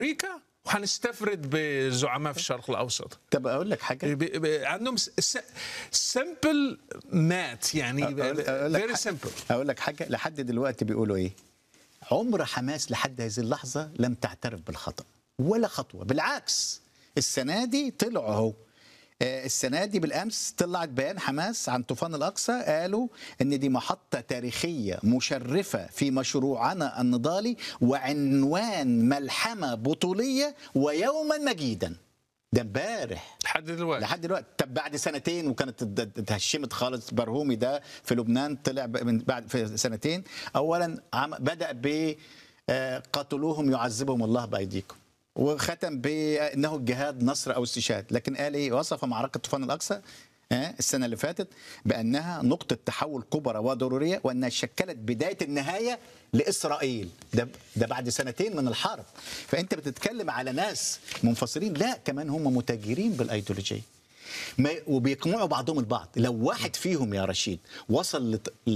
امريكا وهنستفرد بزعماء في الشرق الاوسط طب اقول لك حاجه ب- ب- عندهم سمبل مات يعني أقول- أقول لك فيري حاجة- سمبل اقول لك حاجه لحد دلوقتي بيقولوا ايه عمر حماس لحد هذه اللحظه لم تعترف بالخطا ولا خطوه بالعكس السنه دي طلعوا اهو آه، السنه دي بالامس طلعت بيان حماس عن طوفان الاقصى قالوا ان دي محطه تاريخيه مشرفه في مشروعنا النضالي وعنوان ملحمه بطوليه ويوما مجيدا ده امبارح لحد دلوقتي لحد دلوقتي طب بعد سنتين وكانت ات- ات- اتهشمت خالص برهومي ده في لبنان طلع ب- من بعد في سنتين اولا عم بدا ب آه، قاتلوهم يعذبهم الله بايديكم وختم بانه الجهاد نصر او استشهاد لكن قال ايه وصف معركه طوفان الاقصى آه، السنه اللي فاتت بانها نقطه تحول كبرى وضروريه وانها شكلت بدايه النهايه لاسرائيل ده ده بعد سنتين من الحرب فانت بتتكلم على ناس منفصلين لا كمان هم متاجرين بالايديولوجيه ما وبيقنعوا بعضهم البعض لو واحد فيهم يا رشيد وصل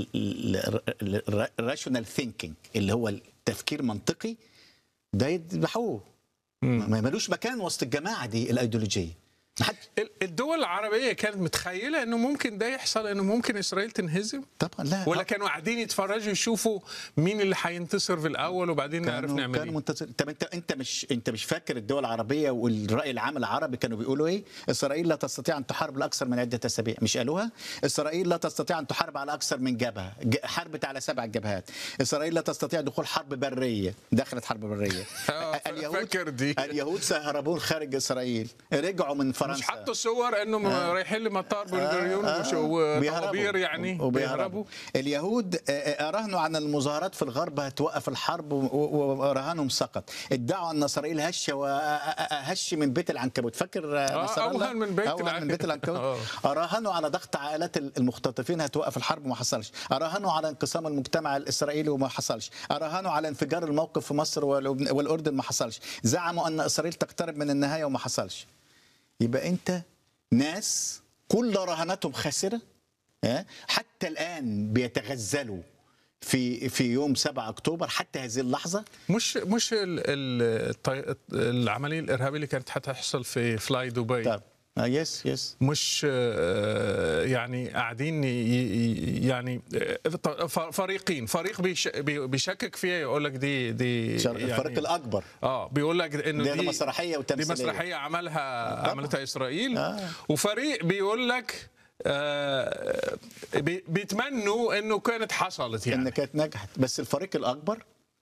للراشونال ثينكينج اللي هو التفكير منطقي ده يذبحوه ما ملوش مكان وسط الجماعه دي الايديولوجيه ما حد ال- الدول العربيه كانت متخيله انه ممكن ده يحصل انه ممكن اسرائيل تنهزم طبعا لا ولا كانوا قاعدين يتفرجوا يشوفوا مين اللي هينتصر في الاول وبعدين نعرف كانوا نعمل كانوا ايه منتصر طب انت انت مش انت مش فاكر الدول العربيه والراي العام العربي كانوا بيقولوا ايه؟ اسرائيل لا تستطيع ان تحارب لاكثر من عده اسابيع مش قالوها؟ اسرائيل لا تستطيع ان تحارب على اكثر من جبهه ج- حربت على سبع جبهات اسرائيل لا تستطيع دخول حرب بريه دخلت حرب بريه آه، فاكر دي. اليهود سيهربون خارج اسرائيل رجعوا من فرنسا مش حطوا صور انهم رايحين لمطار بن غوريون وش- وطوابير يعني وبيهربوا اليهود آه، آه، راهنوا عن المظاهرات في الغرب هتوقف الحرب و- و- ورهانهم سقط ادعوا ان اسرائيل هش وهش من بيت العنكبوت فاكر آه، آه، نصر الله أوهن من بيت أوهن من العنكبوت. بيت العنكبوت راهنوا على ضغط عائلات المختطفين هتوقف الحرب وما حصلش راهنوا على انقسام المجتمع الاسرائيلي وما حصلش راهنوا على انفجار الموقف في مصر والأردن- والاردن ما حصلش زعموا ان اسرائيل تقترب من النهايه وما حصلش يبقى انت ناس كل رهاناتهم خاسره ها؟ حتى الان بيتغزلوا في في يوم 7 اكتوبر حتى هذه اللحظه مش مش ال ال الطي- العمليه الارهابيه اللي كانت هتحصل في فلاي دبي طب آه، يس يس مش آه، يعني قاعدين ي- ي- يعني آه، ف- فريقين فريق بيش- بي- بيشكك فيها يقول لك دي دي شر- الفريق الاكبر اه بيقول لك انه دي دي مسرحيه دي وتمثيليه مسرحيه عملها عملتها اسرائيل آه. وفريق بيقول لك آه، بي- بيتمنوا انه كانت حصلت ان يعني كانت نجحت بس الفريق الاكبر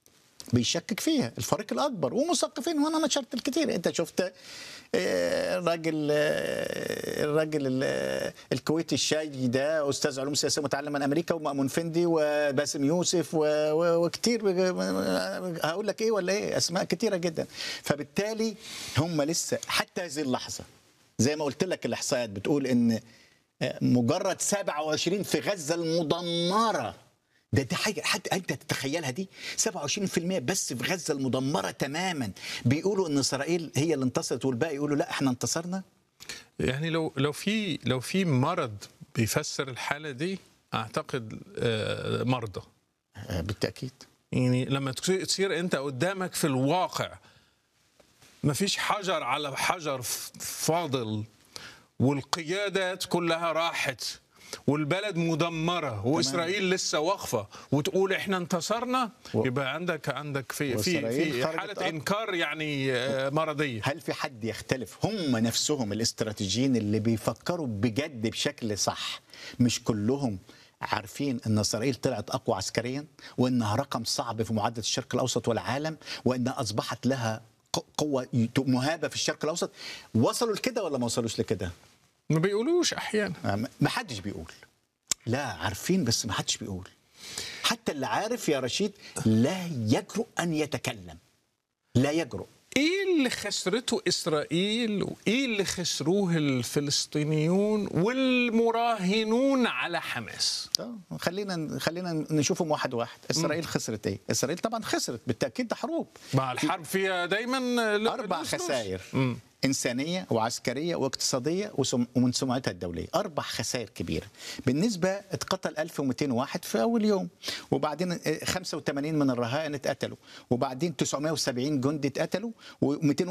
بيشكك فيها الفريق الاكبر ومثقفين وانا نشرت الكثير انت شفت آه، الراجل آه، الراجل ال- الكويتي الشاي ده استاذ علوم سياسيه متعلم من امريكا ومأمون فندي وباسم يوسف و- و- وكتير هقول لك ايه ولا ايه اسماء كتيره جدا فبالتالي هم لسه حتى هذه اللحظه زي ما قلت لك الاحصائيات بتقول ان مجرد 27 في غزه المدمره ده دي حاجه حتى انت تتخيلها دي 27% بس في غزه المدمره تماما بيقولوا ان اسرائيل هي اللي انتصرت والباقي يقولوا لا احنا انتصرنا يعني لو لو في لو في مرض بيفسر الحاله دي اعتقد آه، مرضى آه، بالتاكيد يعني لما تصير تصير انت قدامك في الواقع ما فيش حجر على حجر ف- فاضل والقيادات كلها راحت والبلد مدمره واسرائيل لسه واقفه وتقول احنا انتصرنا و- يبقى عندك عندك في في وإسرائيل في خرجت حاله أكتر. انكار يعني آه، مرضيه هل في حد يختلف هم نفسهم الاستراتيجيين اللي بيفكروا بجد بشكل صح مش كلهم عارفين ان اسرائيل طلعت اقوى عسكريا وانها رقم صعب في معادله الشرق الاوسط والعالم وانها اصبحت لها ق- قوه مهابه في الشرق الاوسط وصلوا لكده ولا ما وصلوش لكده؟ ما بيقولوش احيانا ما ما حدش بيقول لا عارفين بس ما حدش بيقول حتى اللي عارف يا رشيد لا يجرؤ ان يتكلم لا يجرؤ ايه اللي خسرته اسرائيل وايه اللي خسروه الفلسطينيون والمراهنون على حماس طب خلينا خلينا نشوفهم واحد واحد اسرائيل خسرت ايه اسرائيل طبعا خسرت بالتاكيد ده حروب مع الحرب فيها دايما اربع لوس- لوس. خسائر مم. انسانيه وعسكريه واقتصاديه وسم- ومن سمعتها الدوليه اربع خسائر كبيره بالنسبه اتقتل 1200 واحد في اول يوم وبعدين آه، 85 من الرهائن اتقتلوا وبعدين 970 جندي اتقتلوا و200